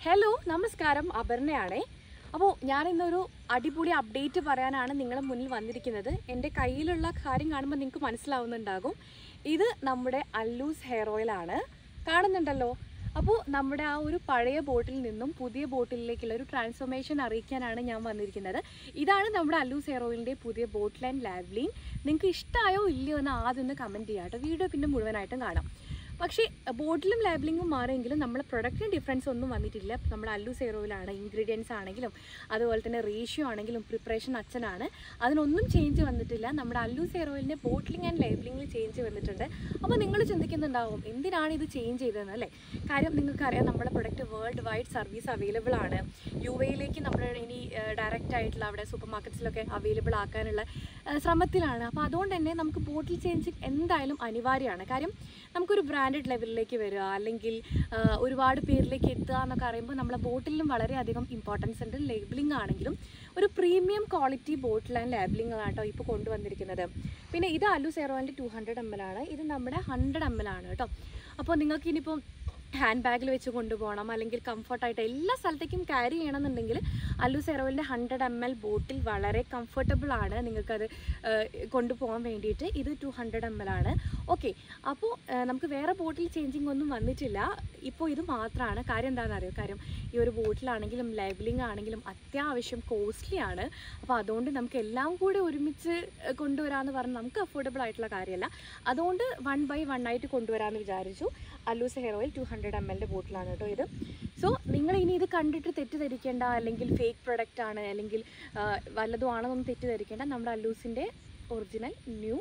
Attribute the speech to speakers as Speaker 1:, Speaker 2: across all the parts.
Speaker 1: hello നമസ്കാരം അപർണയാണേ അപ്പോൾ ഞാൻ ഇന്നൊരു അടിപൊളി അപ്ഡേറ്റ് പറയാനാണ് നിങ്ങളുടെ മുന്നിൽ വന്നിരിക്കുന്നത് എൻ്റെ കയ്യിലുള്ള കാര്യം കാണുമ്പോൾ നിങ്ങൾക്ക് മനസ്സിലാവുന്നുണ്ടാകും ഇത് നമ്മുടെ അല്ലൂസ് ഹെയർ ഓയിലാണ് കാണുന്നുണ്ടല്ലോ അപ്പോൾ നമ്മുടെ ആ ഒരു പഴയ ബോട്ടിൽ നിന്നും പുതിയ ബോട്ടിലേക്കുള്ള ഒരു ട്രാൻസ്ഫോർമേഷൻ അറിയിക്കാനാണ് ഞാൻ വന്നിരിക്കുന്നത് ഇതാണ് നമ്മുടെ അല്ലൂസ് ഹെയർ ഓയിലിൻ്റെ പുതിയ ബോട്ടിൽ ആൻഡ് ലാവ്ലിൻ നിങ്ങൾക്ക് ഇഷ്ടമായോ ഇല്ലയോ എന്ന് ആദ്യം ഒന്ന് കമൻറ്റ് ചെയ്യാം കേട്ടോ വീഡിയോ പിന്നെ മുഴുവനായിട്ടും കാണാം പക്ഷേ ബോട്ടിലും ലാബിലിങ്ങും മാറിയെങ്കിലും നമ്മുടെ പ്രൊഡക്റ്റിന് ഡിഫറൻസ് ഒന്നും വന്നിട്ടില്ല നമ്മുടെ അല്ലു സേറോയിലാണ് ഇൻഗ്രീഡിയൻസ് ആണെങ്കിലും അതുപോലെ തന്നെ റേഷ്യോ ആണെങ്കിലും പ്രിപ്പറേഷൻ അച്ഛനാണ് അതിനൊന്നും ചേഞ്ച് വന്നിട്ടില്ല നമ്മുടെ അല്ലു സേറോയിലിൻ്റെ ബോട്ടിലിംഗ് ആൻഡ് ലേബിളിംഗിൽ ചേഞ്ച് വന്നിട്ടുണ്ട് അപ്പോൾ നിങ്ങൾ ചിന്തിക്കുന്നുണ്ടാവും എന്തിനാണ് ഇത് ചേഞ്ച് ചെയ്തതെന്ന് അല്ലേ കാര്യം നിങ്ങൾക്കറിയാം നമ്മുടെ product world wide service available ആണ് യു എയിലേക്ക് നമ്മൾ ഇനി ഡയറക്റ്റ് ആയിട്ടുള്ള അവിടെ സൂപ്പർ മാർക്കറ്റ്സിലൊക്കെ അവൈലബിൾ ആക്കാനുള്ള ആ, ശ്രമത്തിലാണ് അപ്പോൾ അതുകൊണ്ട് തന്നെ നമുക്ക് ബോട്ടിൽ ചേഞ്ച് എന്തായാലും അനിവാര്യമാണ് കാര്യം നമുക്കൊരു ബ്രാൻഡഡ് ലെവലിലേക്ക് വരിക അല്ലെങ്കിൽ ആ, ഒരുപാട് പേരിലേക്ക് എത്തുക എന്നൊക്കെ അറിയുമ്പോൾ നമ്മളെ ബോട്ടിലും വളരെയധികം ഇമ്പോർട്ടൻസ് ഉണ്ട് ലേബിളിംഗ് ആണെങ്കിലും ഒരു premium quality bottle and labelling ആണ് കേട്ടോ ഇപ്പോൾ കൊണ്ടുവന്നിരിക്കുന്നത് പിന്നെ ഇത് അല്ലു സേറോൻ്റെ ടു ഹൺഡ്രഡ് എം എൽ ആണ് ഇത് നമ്മുടെ ഹൺഡ്രഡ് എം എൽ ആണ് കേട്ടോ അപ്പോൾ നിങ്ങൾക്ക് ഇനിയിപ്പോൾ ഹാൻഡ് ബാഗിൽ വെച്ച് കൊണ്ടുപോകണം അല്ലെങ്കിൽ കംഫർട്ടായിട്ട് എല്ലാ സ്ഥലത്തേക്കും ക്യാരി ചെയ്യണമെന്നുണ്ടെങ്കിൽ അല്ലു സെറോയിലിൻ്റെ ഹൺഡ്രഡ് എം എൽ ബോട്ടിൽ വളരെ കംഫർട്ടബിൾ ആണ് നിങ്ങൾക്കത് ഏഹ്, കൊണ്ടുപോകാൻ വേണ്ടിയിട്ട് ഇത് ടു ഹൺഡ്രഡ് എം എൽ ആണ് ഓക്കെ അപ്പോൾ ഏഹ്, നമുക്ക് വേറെ ബോട്ടിൽ ചേഞ്ചിങ് ഒന്നും വന്നിട്ടില്ല ഇപ്പോൾ ഇത് മാത്രമാണ് കാര്യം എന്താണെന്ന് അറിയോ കാര്യം ഈ ഒരു ബോട്ടിലാണെങ്കിലും ലേബിളിംഗ് ആണെങ്കിലും അത്യാവശ്യം കോസ്റ്റ്ലി ആണ് അപ്പോൾ അതുകൊണ്ട് നമുക്ക് എല്ലാം കൂടി ഒരുമിച്ച് ഏഹ്, കൊണ്ടുവരാമെന്ന് പറഞ്ഞാൽ നമുക്ക് അഫോർഡബിൾ ആയിട്ടുള്ള കാര്യമല്ല അതുകൊണ്ട് വൺ ബൈ വൺ ആയിട്ട് കൊണ്ടുവരാമെന്ന് വിചാരിച്ചു Allu's hair oil two hundred M എല്ലിൻ്റെ ബോട്ടിലാണ് കേട്ടോ ഇത് സോ നിങ്ങൾ ഇനി ഇത് കണ്ടിട്ട് തെറ്റിദ്ധരിക്കേണ്ട അല്ലെങ്കിൽ ഫേക്ക് പ്രൊഡക്റ്റ് ആണ് അല്ലെങ്കിൽ ആ, വല്ലതും ആണെന്നൊന്നും തെറ്റിദ്ധരിക്കേണ്ട നമ്മുടെ അല്ലൂസിൻ്റെ original new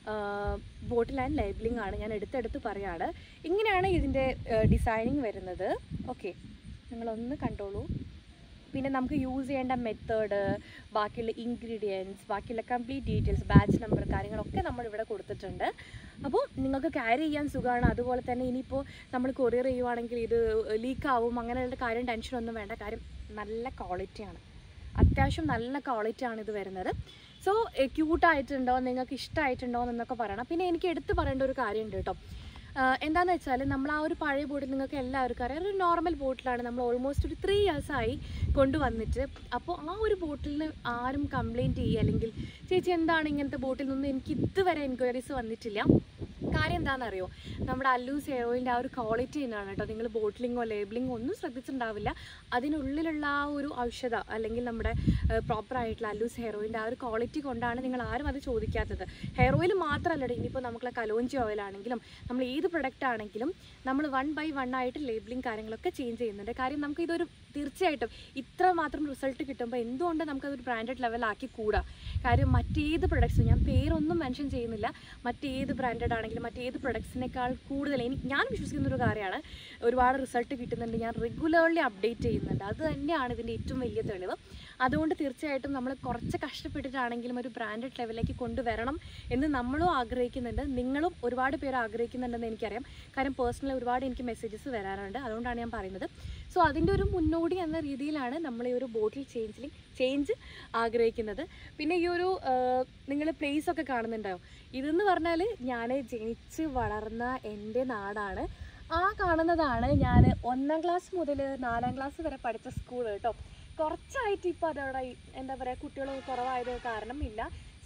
Speaker 1: bottle and labelling ആണ് ഞാൻ എടുത്തെടുത്ത് പറയാണ് ഇങ്ങനെയാണ് ഇതിൻ്റെ ഡിസൈനിങ് വരുന്നത് ഓക്കെ നിങ്ങളൊന്ന് കണ്ടോളൂ പിന്നെ നമുക്ക് യൂസ് ചെയ്യേണ്ട മെത്തേഡ് ബാക്കിയുള്ള ഇൻഗ്രീഡിയൻസ് ബാക്കിയുള്ള കംപ്ലീറ്റ് ഡീറ്റെയിൽസ് ബാച്ച് നമ്പർ കാര്യങ്ങളൊക്കെ നമ്മൾ ഇവിടെ കൊടുത്തിട്ടുണ്ട് അപ്പോൾ നിങ്ങൾക്ക് ക്യാരി ചെയ്യാൻ സുഖമാണ് അതുപോലെ തന്നെ ഇനിയിപ്പോൾ നമ്മൾ കൊറിയർ ചെയ്യുവാണെങ്കിൽ ഇത് ലീക്ക് ആവും അങ്ങനെയുള്ള കാര്യം ടെൻഷനൊന്നും വേണ്ട കാര്യം നല്ല ക്വാളിറ്റിയാണ് അത്യാവശ്യം നല്ല ക്വാളിറ്റിയാണ് ഇത് വരുന്നത് സോ ക്യൂട്ടായിട്ടുണ്ടോ നിങ്ങൾക്ക് ഇഷ്ടമായിട്ടുണ്ടോ എന്നൊക്കെ പറയണം പിന്നെ എനിക്ക് എടുത്തു പറയേണ്ട ഒരു കാര്യമുണ്ട് കേട്ടോ ആഹ് എന്താന്ന് വെച്ചാൽ നമ്മൾ ആ ഒരു പഴയ ബോട്ടിൽ നിങ്ങൾക്ക് എല്ലാവർക്കും അറിയാം ഒരു നോർമൽ ബോട്ടിലാണ് നമ്മൾ ഓൾമോസ്റ്റ് ഒരു ത്രീ ഇയേഴ്സായി കൊണ്ടുവന്നിട്ട് അപ്പോൾ ആ ഒരു ബോട്ടിലിന് ആരും കംപ്ലൈൻറ്റ് ചെയ്യുക അല്ലെങ്കിൽ ചേച്ചി എന്താണ് ഇങ്ങനത്തെ ബോട്ടിൽ നിന്നും എനിക്ക് ഇതുവരെ എൻക്വയറീസ് വന്നിട്ടില്ല കാര്യം എന്താണെന്നറിയോ നമ്മുടെ അല്ലൂസ് ഹെയർ ഓയിലിൻ്റെ ആ ഒരു ക്വാളിറ്റി തന്നെയാണ് കേട്ടോ നിങ്ങൾ ബോട്ടിലിങ്ങോ ലേബിളിങ്ങോ ഒന്നും ശ്രദ്ധിച്ചിട്ടുണ്ടാവില്ല അതിനുള്ളിലുള്ള ആ ഒരു ഔഷധ അല്ലെങ്കിൽ നമ്മുടെ പ്രോപ്പർ ആയിട്ടുള്ള അല്ലൂസ് ഹെയർ ഓയിലിൻ്റെ ആ ഒരു ക്വാളിറ്റി കൊണ്ടാണ് നിങ്ങൾ ആരും അത് ചോദിക്കാത്തത് ഹെയർ ഓയിൽ മാത്രമല്ല ഇനിയിപ്പോൾ നമുക്കുള്ള കലോഞ്ചി ഓയിൽ ആണെങ്കിലും നമ്മൾ ഏത് പ്രൊഡക്റ്റ് ആണെങ്കിലും നമ്മൾ വൺ ബൈ വൺ ആയിട്ട് ലേബിളിങ് കാര്യങ്ങളൊക്കെ ചേഞ്ച് ചെയ്യുന്നുണ്ട് കാര്യം നമുക്ക് ഇതൊരു തീർച്ചയായിട്ടും ഇത്ര മാത്രം റിസൾട്ട് കിട്ടുമ്പോൾ എന്തുകൊണ്ട് നമുക്കതൊരു ബ്രാൻഡഡ് ലെവലാക്കി കൂടാ കാര്യം മറ്റേത് പ്രൊഡക്ട്സും ഞാൻ പേരൊന്നും മെൻഷൻ ചെയ്യുന്നില്ല മറ്റേത് ബ്രാൻഡഡ് ആണെങ്കിലും മറ്റേത് പ്രൊഡക്ട്സിനേക്കാൾ കൂടുതൽ എനിക്ക് ഞാൻ വിശ്വസിക്കുന്ന ഒരു കാര്യമാണ് ഒരുപാട് റിസൾട്ട് കിട്ടുന്നുണ്ട് ഞാൻ റെഗുലർലി അപ്ഡേറ്റ് ചെയ്യുന്നുണ്ട് അത് തന്നെയാണ് ഇതിൻ്റെ ഏറ്റവും വലിയ തെളിവ് അതുകൊണ്ട് തീർച്ചയായിട്ടും നമ്മൾ കുറച്ച് കഷ്ടപ്പെട്ടിട്ടാണെങ്കിലും ഒരു ബ്രാൻഡഡ് ലെവലിലേക്ക് കൊണ്ടുവരണം എന്ന് നമ്മളും ആഗ്രഹിക്കുന്നുണ്ട് നിങ്ങളും ഒരുപാട് പേര് ആഗ്രഹിക്കുന്നുണ്ടെന്ന് എനിക്കറിയാം കാര്യം പേഴ്സണലി ഒരുപാട് എനിക്ക് മെസ്സേജസ് വരാറുണ്ട് അതുകൊണ്ടാണ് ഞാൻ പറയുന്നത് സോ അതിൻ്റെ ഒരു മുന്നോടി എന്ന രീതിയിലാണ് നമ്മൾ ഈ ഒരു ബോട്ടിൽ ചേഞ്ചിൽ ചേഞ്ച് ആഗ്രഹിക്കുന്നത് പിന്നെ ഈ ഒരു നിങ്ങൾ പ്ലേസ് ഒക്കെ കാണുന്നുണ്ടാവും ഇതെന്ന് പറഞ്ഞാൽ ഞാൻ ജനിച്ച് വളർന്ന എൻ്റെ നാടാണ് ആ കാണുന്നതാണ് ഞാൻ ഒന്നാം ക്ലാസ് മുതൽ നാലാം ക്ലാസ് വരെ പഠിച്ച സ്കൂൾ കേട്ടോ കുറച്ചായിട്ട് ഇപ്പോൾ അതവിടെ എന്താ പറയുക കുട്ടികൾ കുറവായത് കാരണം ഇല്ല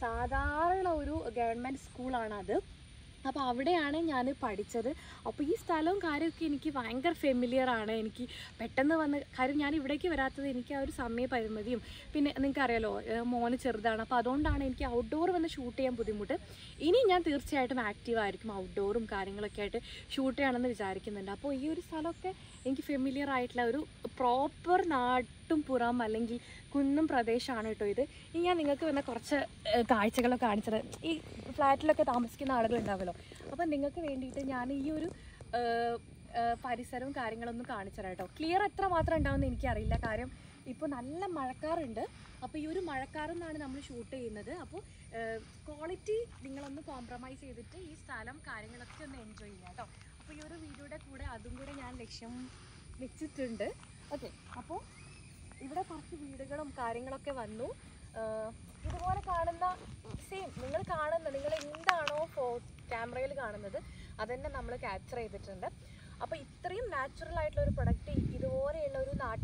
Speaker 1: സാധാരണ ഒരു ഗവൺമെൻറ് സ്കൂളാണ് അത് അപ്പോൾ അവിടെയാണ് ഞാൻ പഠിച്ചത് അപ്പോൾ ഈ സ്ഥലവും കാര്യമൊക്കെ എനിക്ക് ഭയങ്കര ഫെമിലിയർ ആണ് എനിക്ക് പെട്ടെന്ന് വന്ന് കാര്യം ഞാൻ ഇവിടേക്ക് വരാത്തത് എനിക്ക് ആ ഒരു സമയ പരിമിതിയും പിന്നെ നിങ്ങൾക്കറിയാലോ ഏഹ് മോന് ചെറുതാണ് അപ്പോൾ അതുകൊണ്ടാണ് എനിക്ക് ഔട്ട്ഡോർ വന്ന് ഷൂട്ട് ചെയ്യാൻ ബുദ്ധിമുട്ട് ഇനി ഞാൻ തീർച്ചയായിട്ടും ആക്റ്റീവ് ആയിരിക്കും ഔട്ട്ഡോറും കാര്യങ്ങളൊക്കെ ആയിട്ട് ഷൂട്ട് ചെയ്യണമെന്ന് വിചാരിക്കുന്നുണ്ട് അപ്പോൾ ഈ ഒരു സ്ഥലമൊക്കെ എനിക്ക് ഫെമിലിയർ ആയിട്ടുള്ള ഒരു പ്രോപ്പർ നാട്ടും പുറം അല്ലെങ്കിൽ കുന്നും പ്രദേശമാണ് കേട്ടോ ഇത് ഇനി ഞാൻ നിങ്ങൾക്ക് വന്ന കുറച്ച് ഏഹ്, കാഴ്ചകളൊക്കെ കാണിച്ചത് ഈ ഫ്ലാറ്റിലൊക്കെ താമസിക്കുന്ന ആളുകൾ ഉണ്ടാവുമല്ലോ അപ്പം നിങ്ങൾക്ക് വേണ്ടിയിട്ട് ഞാൻ ഈ ഒരു ഏഹ്, ഏഹ്, പരിസരവും കാര്യങ്ങളൊന്നും കാണിച്ചു തരാം കേട്ടോ ക്ലിയർ എത്ര മാത്രം ഉണ്ടാവുമെന്ന് എനിക്കറിയില്ല കാര്യം ഇപ്പോൾ നല്ല മഴക്കാറുണ്ട് അപ്പോൾ ഈ ഒരു മഴക്കാറിൽ നിന്നാണ് നമ്മൾ ഷൂട്ട് ചെയ്യുന്നത് അപ്പോൾ ക്വാളിറ്റി നിങ്ങളൊന്ന് കോംപ്രമൈസ് ചെയ്തിട്ട് ഈ സ്ഥലം കാര്യങ്ങളൊക്കെ ഒന്ന് എൻജോയ് ചെയ്യാം കേട്ടോ അപ്പോൾ ഈ ഒരു വീഡിയോയുടെ കൂടെ അതും കൂടെ ഞാൻ ലക്ഷ്യം വെച്ചിട്ടുണ്ട് ഓക്കെ അപ്പോൾ ഇവിടെ കുറച്ച് വീടുകളും കാര്യങ്ങളൊക്കെ വന്നു ആഹ് ഇതുപോലെ കാണുന്ന സെയിം നിങ്ങൾ കാണുന്ന നിങ്ങൾ എന്താണോ ഫോ ക്യാമറയിൽ കാണുന്നത് അതന്നെ നമ്മൾ ക്യാപ്ചർ ചെയ്തിട്ടുണ്ട് അപ്പോൾ ഇത്രയും നാച്ചുറൽ ആയിട്ടുള്ള ഒരു പ്രൊഡക്റ്റ് ഇതുപോലെയുള്ള ഒരു നാട്ടിൽ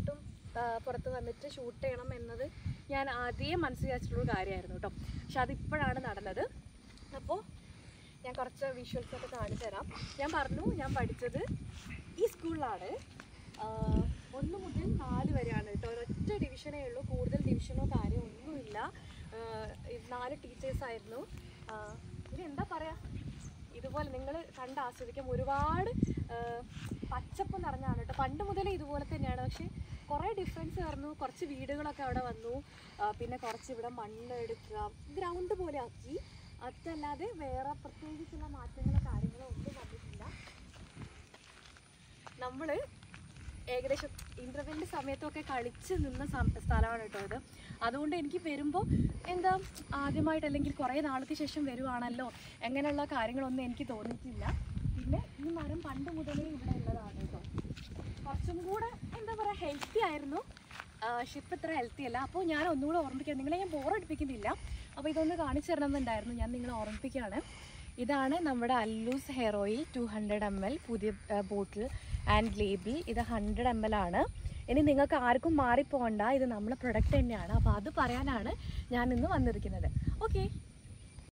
Speaker 1: ആ, പുറത്ത് വന്നിട്ട് ഷൂട്ട് ചെയ്യണം എന്നത് ഞാൻ ആദ്യമേ മനസ്സിൽ വിചാരിച്ചിട്ടുള്ള കാര്യമായിരുന്നു കേട്ടോ പക്ഷെ അതിപ്പോഴാണ് നടന്നത് അപ്പോൾ ഞാൻ കുറച്ച് വിഷ്വൽസ് ഒക്കെ കാണിച്ചു തരാം ഞാൻ പറഞ്ഞു ഞാൻ പഠിച്ചത് ഈ സ്കൂളിലാണ് ആഹ് ഒന്ന് മുതൽ നാല് വരെയാണ് കേട്ടോ ഒരൊറ്റ ഡിവിഷനേ ഉള്ളൂ കൂടുതൽ ഡിവിഷനോ കാര്യമോ ഒന്നുമില്ല ആഹ് ഇത് നാല് ടീച്ചേഴ്സായിരുന്നു ഇനി എന്താ പറയുക ഇതുപോലെ നിങ്ങൾ കണ്ട് ആസ്വദിക്കാം ഒരുപാട് ആഹ് പച്ചപ്പ് നിറഞ്ഞാണ് കേട്ടോ പണ്ട് മുതലേ ഇതുപോലെ തന്നെയാണ് പക്ഷേ കുറേ ഡിഫറൻസ് വരുന്നു കുറച്ച് വീടുകളൊക്കെ അവിടെ വന്നു ആഹ് പിന്നെ കുറച്ച് ഇവിടെ മണ്ണ് എടുക്കുക ഗ്രൗണ്ട് പോലെ ആക്കി അതല്ലാതെ വേറെ പ്രത്യേകിച്ചുള്ള മാറ്റങ്ങളോ കാര്യങ്ങളോ ഒന്നും വന്നിട്ടില്ല നമ്മൾ ഏകദേശം ഇൻ്റർവെല്ലിൻ്റെ സമയത്തൊക്കെ കളിച്ച് നിന്ന സം- സ്ഥലമാണ് കേട്ടോ ഇത് അതുകൊണ്ട് എനിക്ക് വരുമ്പോൾ എന്താ ആദ്യമായിട്ട് അല്ലെങ്കിൽ കുറേ നാൾക്ക് ശേഷം വരുവാണല്ലോ അങ്ങനെയുള്ള കാര്യങ്ങളൊന്നും എനിക്ക് തോന്നിയിട്ടില്ല പിന്നെ ഈ മരം പണ്ട് മുതലേ ഇവിടെ ഉള്ളതാണ് കേട്ടോ കുറച്ചും കൂടെ എന്താ പറയുക ഹെൽത്തി ആയിരുന്നു ഷിപ്പ് ഇത്ര ഹെൽത്തി അല്ല അപ്പോൾ ഞാൻ ഒന്നുകൂടെ ഓർമ്മിക്കാം നിങ്ങളെ ഞാൻ ബോറടിപ്പിക്കുന്നില്ല അപ്പോൾ ഇതൊന്ന് കാണിച്ചു തരണമെന്നുണ്ടായിരുന്നു ഞാൻ നിങ്ങളെ ഓർമ്മിപ്പിക്കുകയാണ് ഇതാണ് നമ്മുടെ Allu's hair oil two hundred M L പുതിയ ബോട്ടിൽ ആൻഡ് ലേബിൾ ഇത് ഹൺഡ്രഡ് എം എൽ ആണ് ഇനി നിങ്ങൾക്ക് ആർക്കും മാറിപ്പോകണ്ട ഇത് നമ്മളെ പ്രൊഡക്റ്റ് തന്നെയാണ് അപ്പോൾ അത് പറയാനാണ് ഞാൻ ഇന്ന് വന്നിരിക്കുന്നത് ഓക്കെ